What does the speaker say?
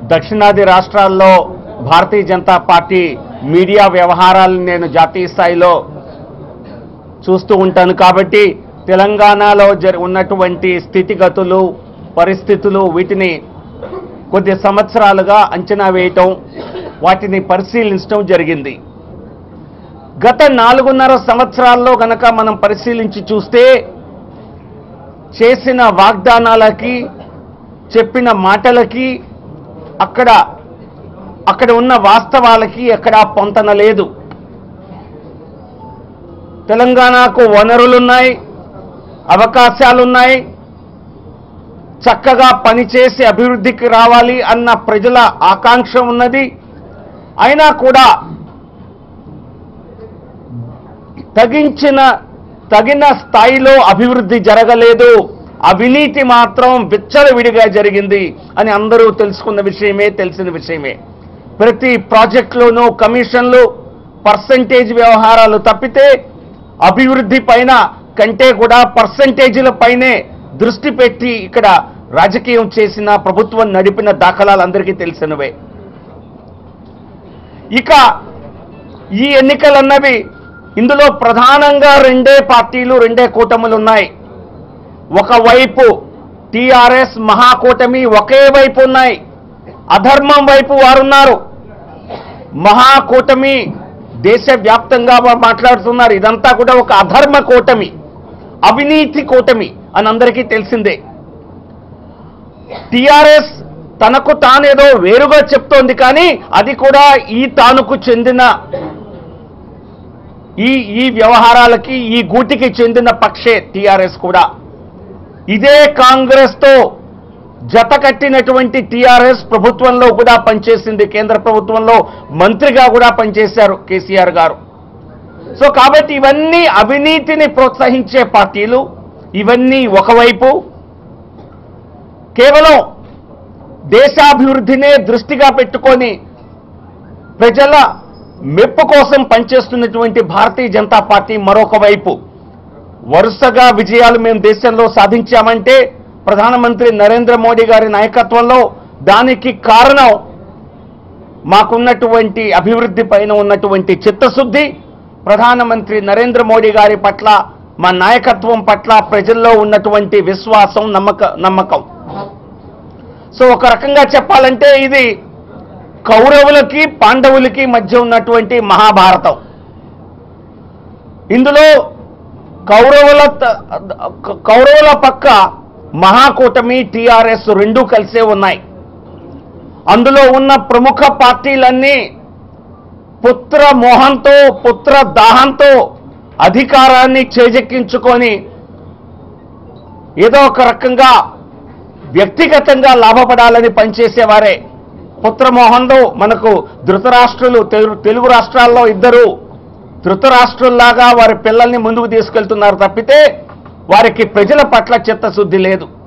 దక్షిణాది రాష్ట్రాల్లో భారతీయ Janata party media వ్యవహారాలను నేను జాతీయ స్థాయిలో చూస్తూ ఉంటాను కాబట్టి తెలంగాణలో జరి ఉన్నటువంటి స్థితిగతులు పరిస్థితులు వీటిని కొద్ది సంవత్సరాలుగా అంచనా వేయటం వాటిని పరిశీలించడం జరిగింది గత నాలుగున్నర సంవత్సరాల్లో గనక మనం పరిశీలించి చూస్తే చేసిన వాగ్దానాలకి చెప్పిన మాటలకి అక్కడ అక్కడ ఉన్న వాస్తవాలకి ఎక్కడా పొంతన లేదు తెలంగాణకు వనరులున్నాయి అవకాశాలున్నాయి చక్కగా పనిచేసి అభివృద్ధికి రావాలి అన్న ప్రజల ఆకాంక్ష ఉన్నది అయినా కూడా తగించిన తగిన స్థాయిలో అభివృద్ధి జరగలేదు అవినీతి మాత్రం విచ్చలవిడిగా జరిగింది అని అందరూ తెలుసుకున్న విషయమే తెలిసిన విషయమే ప్రతి ప్రాజెక్టులోనూ కమిషన్లు పర్సంటేజ్ వ్యవహారాలు తప్పితే అభివృద్ధి పైన కంటే కూడా పర్సంటేజీల పైనే దృష్టి పెట్టి ఇక్కడ రాజకీయం చేసిన ప్రభుత్వం నడిపిన దాఖలాలు అందరికీ తెలిసినవే ఇక ఈ ఎన్నికలన్నవి ఇందులో ప్రధానంగా రెండే పార్టీలు రెండే కూటములు ఉన్నాయి ఒకవైపు టిఆర్ఎస్ మహాకూటమి ఒకే వైపు ఉన్నాయి అధర్మం వైపు వారున్నారు మహాకూటమి దేశవ్యాప్తంగా వారు మాట్లాడుతున్నారు ఇదంతా కూడా ఒక అధర్మ కూటమి అవినీతి కూటమి అని అందరికీ తెలిసిందే టిఆర్ఎస్ తనకు తానేదో వేరుగా చెప్తోంది కానీ అది కూడా ఈ తానుకు చెందిన ఈ ఈ వ్యవహారాలకి ఈ గూటికి చెందిన పక్షే టిఆర్ఎస్ కూడా ఇదే కాంగ్రెస్ తో జత కట్టినటువంటి టిఆర్ఎస్ ప్రభుత్వంలో కూడా పనిచేసింది కేంద్ర ప్రభుత్వంలో మంత్రిగా కూడా పనిచేశారు కేసీఆర్ గారు సో కాబట్టి ఇవన్నీ అవినీతిని ప్రోత్సహించే పార్టీలు ఇవన్నీ ఒకవైపు కేవలం దేశాభివృద్ధినే దృష్టిగా పెట్టుకొని ప్రజల మెప్పు కోసం పనిచేస్తున్నటువంటి భారతీయ జనతా పార్టీ మరొక వైపు వరుసగా విజయాలు మేము దేశంలో సాధించామంటే ప్రధానమంత్రి నరేంద్ర మోడీ గారి నాయకత్వంలో దానికి కారణం మాకున్నటువంటి అభివృద్ధి పైన ఉన్నటువంటి చిత్తశుద్ధి ప్రధానమంత్రి నరేంద్ర మోడీ గారి పట్ల మా నాయకత్వం పట్ల ప్రజల్లో ఉన్నటువంటి విశ్వాసం నమ్మక నమ్మకం సో ఒక రకంగా చెప్పాలంటే ఇది కౌరవులకి పాండవులకి మధ్య ఉన్నటువంటి మహాభారతం ఇందులో కౌరవుల త- కౌరవుల పక్క మహాకూటమి టిఆర్ఎస్ రెండూ కలిసే ఉన్నాయి అందులో ఉన్న ప్రముఖ పార్టీలన్నీ పుత్ర మోహంతో పుత్ర దాహంతో అధికారాన్ని చేజెక్కించుకొని ఏదో ఒక రకంగా వ్యక్తిగతంగా లాభపడాలని పనిచేసేవారే పుత్రమోహన్లో మనకు ధృతరాష్ట్రులు తెలు- తెలుగు రాష్ట్రాల్లో ఇద్దరు ధృతరాష్ట్రుల్లాగా వారి పిల్లల్ని ముందుకు తీసుకెళ్తున్నారు తప్పితే వారికి ప్రజల పట్ల చిత్తశుద్ధి లేదు